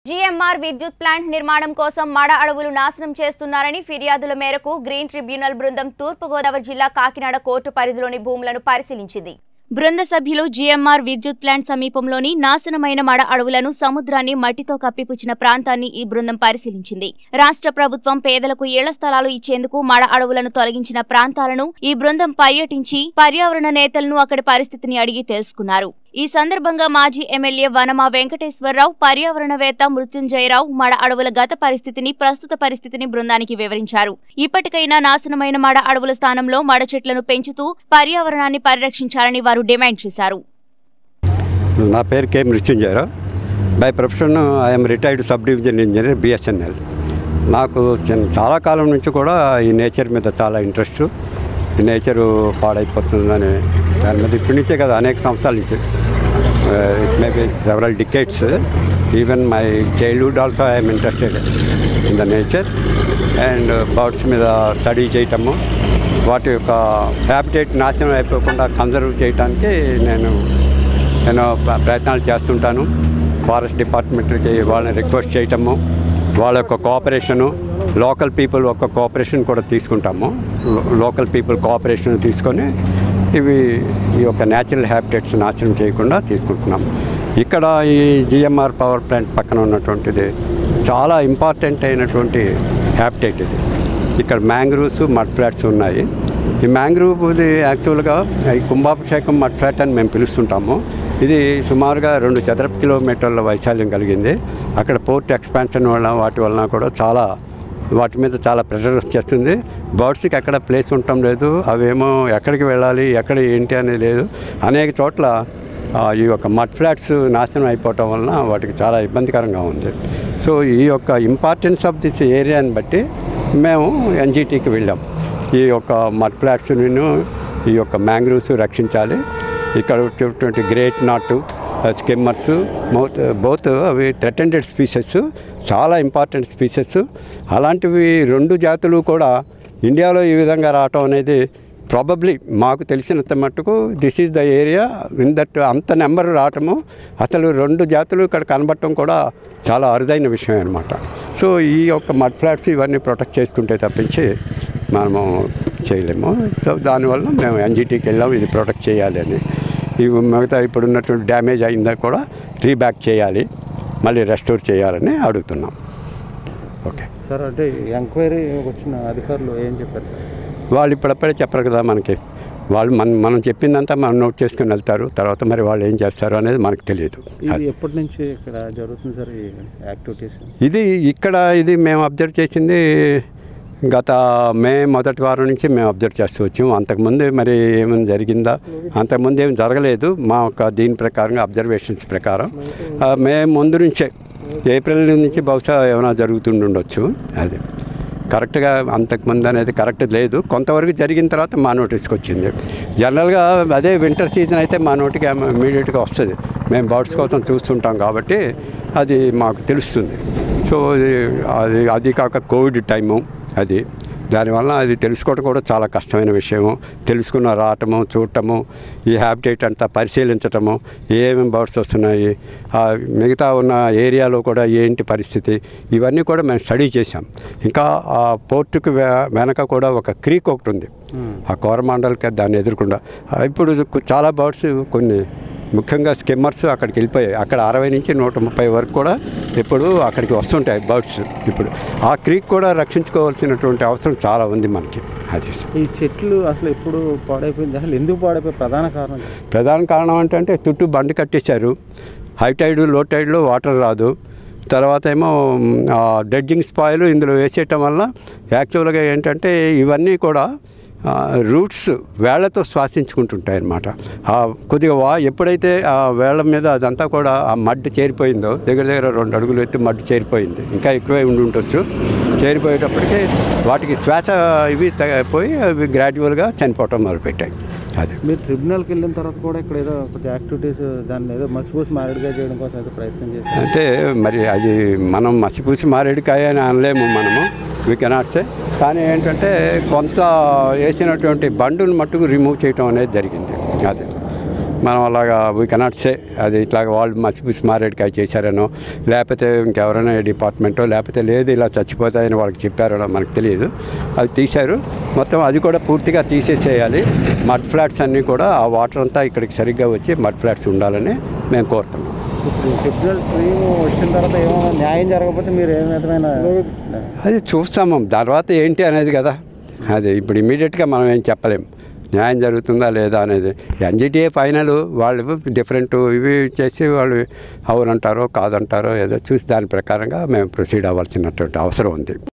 GMR విద్యుత్ plant నిర్మాణం కోసం మడ అడవులు నాశనం చేస్తున్నారని ఫిర్యాదుల మేరకు గ్రీన్ ట్రిబ్యునల్ బృందం తూర్పుగోదావరి జిల్లా కాకినాడ కోర్టు పరిధిలోని భూములను పరిశీలించింది బృంద సభ్యులు జీఎంఆర్ విద్యుత్ ప్లాంట్ సమీపంలోని నాశనమైన మడ అడవులను సముద్రాన్ని మట్టితో కప్పిపుచ్చిన ప్రాంతాన్ని ఈ బృందం పరిశీలించింది రాష్ట్ర ప్రభుత్వం పేదలకు ఇళ్ల స్థలాలు ఇచ్చేందుకు మడ అడవులను తొలగించిన ప్రాంతాలను ఈ బృందం పర్యటించి పర్యావరణ నేతలను అక్కడి పరిస్థితిని అడిగి తెలుసుకున్నారు ఈ సందర్భంగా మాజీ ఎమ్మెల్యే వనమా వెంకటేశ్వరరావు పర్యావరణవేత్త మృత్యుంజయరావు మడ అడవుల గత పరిస్థితిని ప్రస్తుత పరిస్థితిని బృందానికి వివరించారు ఇప్పటికైనా నాశనమైన మడ అడవుల స్థానంలో మడ చెట్లను పెంచుతూ పర్యావరణాన్ని పరిరక్షించాలని వారు డిమాండ్ చేశారు నా పేరు K Mrutyunjaya Rao by profession I'm retired sub division engineer BSNL నాకు చిన్న- చాలా కాలం నుంచి కూడా ఈ నేచర్ మీద చాలా ఇంట్రెస్ట్ ఈ నేచరు పాడైపోతుందని దాని మీద ఇప్పటి నుంచే కదా అనేక సంవత్సరాల నుంచి it may be several decades even my childhood also I'm interested in the nature and birds మీద స్టడీ చేయటము వాటి యొక్క హ్యాబిటేట్ నాశనం అయిపోకుండా కన్జర్వ్ చేయడానికి నేను నేను ప్ర- ప్రయత్నాలు చేస్తుంటాను ఫారెస్ట్ డిపార్ట్మెంట్కి వాళ్ళని రిక్వెస్ట్ చేయటము వాళ్ళ యొక్క కోఆపరేషను లోకల్ పీపుల్ యొక్క కోఆపరేషన్ కూడా తీసుకుంటాము లో- లోకల్ పీపుల్ కోఆపరేషన్ తీసుకొని ఇవి ఈ యొక్క న్యాచురల్ హ్యాబిటేట్స్ నాశనం చేయకుండా తీసుకుంటున్నాం ఇక్కడ ఈ జిఎంఆర్ పవర్ ప్లాంట్ పక్కన ఉన్నటువంటిది చాలా ఇంపార్టెంట్ అయినటువంటి హ్యాబిటేట్ ఇది ఇక్కడ మ్యాంగ్రూవ్స్ మడ్ ఫ్లాట్స్ ఉన్నాయి ఈ మ్యాంగ్రూవ్ ఇది యాక్చువల్గా ఈ కుంభాభిషేకం మడ్ ఫ్లాట్ అని మేము పిలుస్తుంటాము ఇది సుమారుగా రెండు చదరపు కిలోమీటర్ల వైశాల్యం కలిగింది అక్కడ పోర్ట్ ఎక్స్పాన్షన్ వల్ల వాటి వలన కూడా చాలా వాటి మీద చాలా ప్రెషర్ వచ్చేస్తుంది బర్డ్స్కి ఎక్కడ ప్లేస్ ఉండటం లేదు అవేమో ఎక్కడికి వెళ్ళాలి ఎక్కడ ఏంటి అనేది లేదు అనేక చోట్ల ఆ, ఈ యొక్క మడ్ ఫ్లాట్స్ నాశనం అయిపోవటం వలన వాటికి చాలా ఇబ్బందికరంగా ఉంది సో ఈ యొక్క ఇంపార్టెన్స్ ఆఫ్ దిస్ ఏరియాని బట్టి మేము ఎన్జిటికి వెళ్ళాం ఈ యొక్క మడ్ ఫ్లాట్స్ను ఈ యొక్క మ్యాంగ్రూవ్స్ రక్షించాలి ఇక్కడ వచ్చేటువంటి గ్రేట్ నాటు స్కిమ్మర్స్ మౌత్ బోత్ అవి థ్రెటెండెడ్ స్పీసెస్ చాలా ఇంపార్టెంట్ స్పీసెస్ అలాంటివి రెండు జాతులు కూడా ఇండియాలో ఈ విధంగా రావటం అనేది ప్రాబబ్లీ మాకు తెలిసినంత మట్టుకు this is the area in that అంత నెంబర్ రావటము అసలు రెండు జాతులు ఇక్కడ కనబడటం కూడా చాలా అరుదైన విషయం అనమాట సో ఈ యొక్క మడ్ ఫ్లాట్స్ ఇవన్నీ ప్రొటెక్ట్ చేసుకుంటే తప్పించి మనము చేయలేము సో దానివల్ల మేము ఎన్జిటీకి వెళ్ళాం ఇది ప్రొటెక్ట్ చేయాలి అని ఇవి మిగతా ఇప్పుడు ఉన్నటువంటి డ్యామేజ్ అయిందా కూడా రీబ్యాక్ చేయాలి మళ్ళీ రెస్టోర్ చేయాలని అడుగుతున్నాం ఓకే సార్ అంటే ఎంక్వైరీ వచ్చిన అధికారులు ఏం చెప్పారు సార్ వాళ్ళు ఇప్పుడప్పుడే చెప్పరు కదా మనకి వాళ్ళు మనం మనం చెప్పిందంతా మనం నోట్ చేసుకుని వెళ్తారు తర్వాత మరి వాళ్ళు ఏం చేస్తారు అనేది మనకు తెలియదు ఇది ఎప్పటి నుంచి ఇక్కడ జరుగుతుంది సార్ ఈ యాక్టివిటీస్ ఇది ఇక్కడ ఇది మేము అబ్జర్వ్ చేసింది గత మే మొదటి వారం నుంచి మేము అబ్జర్వ్ చేస్తూ వచ్చాము అంతకుముందు మరి ఏమైనా జరిగిందా అంతకుముందు ఏం జరగలేదు మా యొక్క దీని ప్రకారంగా అబ్జర్వేషన్స్ ప్రకారం ఆ, మే ముందు నుంచే ఏప్రిల్ నుంచి బహుశా ఏమైనా జరుగుతుండొచ్చు అది కరెక్ట్గా అంతకుముందు అనేది కరెక్ట్ లేదు కొంతవరకు జరిగిన తర్వాత మా నోటీస్కి వచ్చింది జనరల్గా అదే వింటర్ సీజన్ అయితే మా నోటికి ఇమీడియట్గా వస్తుంది మేము బర్డ్స్ కోసం చూస్తుంటాం కాబట్టి అది మాకు తెలుస్తుంది సో అది అది అది కాక కోవిడ్ టైము అది దానివల్ల అది తెలుసుకోవడం కూడా చాలా కష్టమైన విషయము తెలుసుకున్న రావటము చూడటము ఈ హ్యాబిటేట్ అంతా పరిశీలించటము ఏమేమి బర్డ్స్ వస్తున్నాయి ఆ మిగతా ఉన్న ఏరియాలో కూడా ఏంటి పరిస్థితి ఇవన్నీ కూడా మేము స్టడీ చేసాం ఇంకా ఆ పోర్టుకు వె వెనక కూడా ఒక క్రీక్ ఒకటి ఉంది ఆ కోరమాండల్కి దాన్ని ఎదుర్కొండా ఆ ఇప్పుడు చాలా బర్డ్స్ కొన్ని ముఖ్యంగా స్కిమ్మర్స్ అక్కడికి వెళ్ళిపోయాయి అక్కడ అరవై నుంచి నూట ముప్పై వరకు కూడా ఇప్పుడు అక్కడికి వస్తుంటాయి బర్డ్స్ ఇప్పుడు ఆ క్రీక్ కూడా రక్షించుకోవాల్సినటువంటి అవసరం చాలా ఉంది మనకి అది ఈ చెట్లు అసలు ఎప్పుడు పాడైపోయింది అసలు ఎందుకు పాడైపోయి ప్రధాన కారణం ఏంటి? ప్రధాన కారణం ఏంటంటే చుట్టూ బండి కట్టేశారు హై టైడ్ లో టైడ్లో వాటర్ రాదు తర్వాత ఏమో డెడ్జింగ్ స్పాయిల్ ఇందులో వేసేయటం వల్ల యాక్చువల్గా ఏంటంటే ఇవన్నీ కూడా రూట్స్ వేళ్లతో శ్వాసించుకుంటుంటాయి అన్నమాట ఆ కొద్దిగా వా ఎప్పుడైతే ఆ వేళ్ల మీద అదంతా కూడా ఆ మడ్డు చేరిపోయిందో దగ్గర దగ్గర రెండు అడుగులు ఎత్తి మడ్డు చేరిపోయింది ఇంకా ఎక్కువే ఉండి ఉండొచ్చు చేరిపోయేటప్పటికి వాటికి శ్వాస ఇవి పోయి అవి గ్రాడ్యువల్గా చనిపోవటం మొదలుపెట్టాయి అది మీరు ట్రిబ్యునల్కి వెళ్ళిన తర్వాత కూడా ఇక్కడ ఏదో కొంచెం యాక్టివిటీస్ దాన్ని ఏదో మసిపూసి మారేడుగా చేయడం కోసం ఏదో ప్రయత్నం చేశారు అంటే మరి అది మనం మసిపూసి మారేడుకాయ అని అనలేము మనము వీ కెనాట్ సే కానీ ఏంటంటే కొంత వేసినటువంటి బండును మట్టుకు రిమూవ్ చేయటం అనేది జరిగింది అది మనం అలాగా వీ కెనాట్ సే అది ఇట్లాగ వాళ్ళు మసిపూసి మారేడుకాయ చేశారనో లేకపోతే ఇంకెవరైనా డిపార్ట్మెంటో లేకపోతే లేదు ఇలా చచ్చిపోతాయని వాళ్ళకి చెప్పారనో మనకు తెలియదు అది తీశారు మొత్తం అది కూడా పూర్తిగా తీసేసేయాలి మడ్ ఫ్లాట్స్ అన్నీ కూడా ఆ వాటర్ అంతా ఇక్కడికి సరిగ్గా వచ్చి మడ్ ఫ్లాట్స్ ఉండాలని మేము కోరుతున్నాం ఇప్పుడు ట్రిబ్యునల్ స్ట్రీమ్ వచ్చిన తర్వాత ఏమో న్యాయం జరగకపోతే మీరు ఏ విధమైన అది చూస్తాము తర్వాత ఏంటి అనేది కదా అది ఇప్పుడు ఇమీడియట్గా మనం ఏం చెప్పలేం న్యాయం జరుగుతుందా లేదా అనేది ఎన్జిటిఏ ఫైనల్ వాళ్ళు డిఫరెంట్ ఇవి చేసి వాళ్ళు అవునంటారో కాదంటారో ఏదో చూసి దాని ప్రకారంగా మేము ప్రొసీడ్ అవ్వాల్సినటువంటి అవసరం ఉంది